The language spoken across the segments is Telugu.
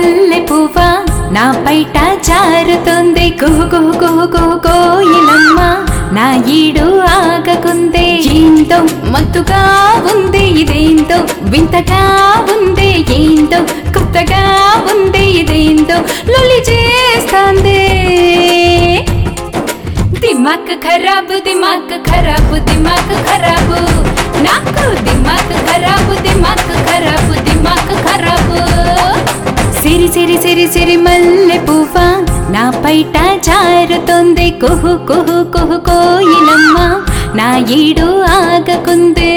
మల్లె పువ్వా నా పైట జారుతుంది కుహు కుహు కుహు కుహు కోయిలమ్మ నా ఈడు ఆగకుందే ఏందో మత్తుగా ఉంది ఇదేందో వింతగా ఉంది ఏందో కొత్తగా ఉంది ఇదేందో లొల్లి చేస్తాందే దిమాక్ ఖరాబ్ దిమాక్ ఖరాబ్ దిమాక్ ఖరాబ్ నాకు దిమాక్ ఖరాబ్ దిమాక్ ఖరాబ్ దిమాక్ ఖరాబ్ సిరి సిరి సిరి సిరి మల్లె పువ్వా నా పైట జారుతుంది కుహు కుహు కుహు కోయిలమ్మ నా ఈడు ఆగకుందే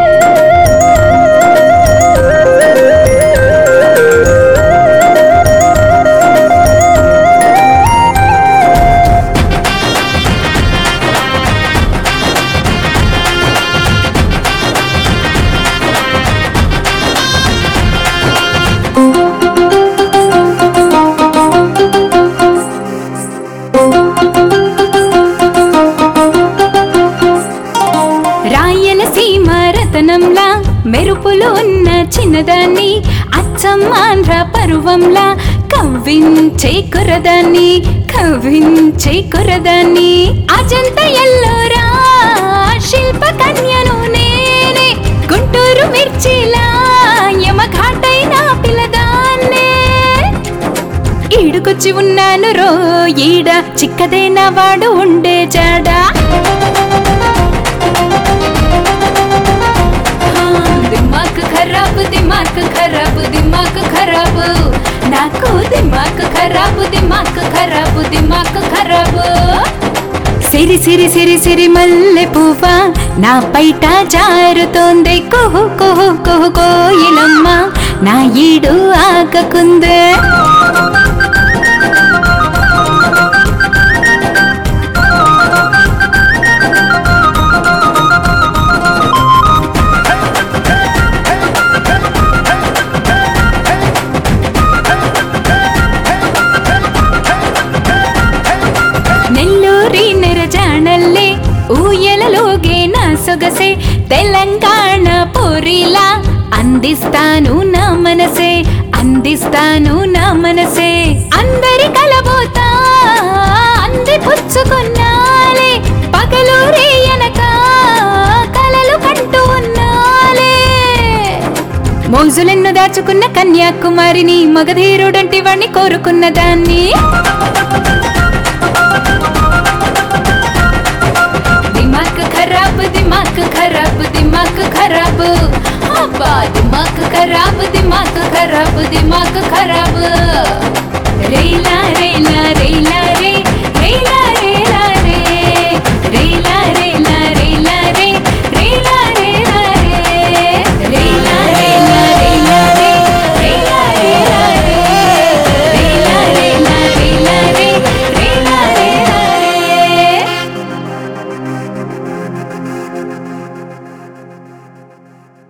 రాయలసీమ రతనంలా మెరుపులు ఉన్న చిన్నదాన్ని అచ్చం ఆంధ్ర పరువంలా కవ్వించే కురదాన్ని కవ్వించే కురదాన్ని అజంత ఎల్లోరా శిల్ప కన్యను నేనే గుంటూరు మిర్చిలా యమఘాటైన పిల్లదాన్నే ఈడుకొచ్చి ఉన్నాను రో ఈడ చిక్కదైన వాడు ఉండే జాడా దిమాక్ ఖరాబ్ దిమాక్ ఖరాబ్ దిమాక్ ఖరాబ్ నాకు దిమాక్ ఖరాబ్ దిమాక్ ఖరాబ్ దిమాక్ ఖరాబ్ సిరి సిరి సిరి సిరి మల్లె పువ్వా నా పైట జారుతోంది కుహు కుహు కుహు కోయిలమ్మ నా ఈడు ఆగకుందే నెల్లూరి నెరజాణల్లే ఊయలలోగే నా సొగసే తెలంగాణ పొరిలా అందిస్తాను నా మనసే అందిస్తాను నా మనసే అందరి కలబోతా అంది పుచ్చుకున్నాలే పగలు రేయనక కలలు కంటూ ఉన్నాలే మోజులెన్ను దాచుకున్న కన్యాకుమారిని మగధీరుడంటి వాణ్ణి కోరుకున్న దాన్ని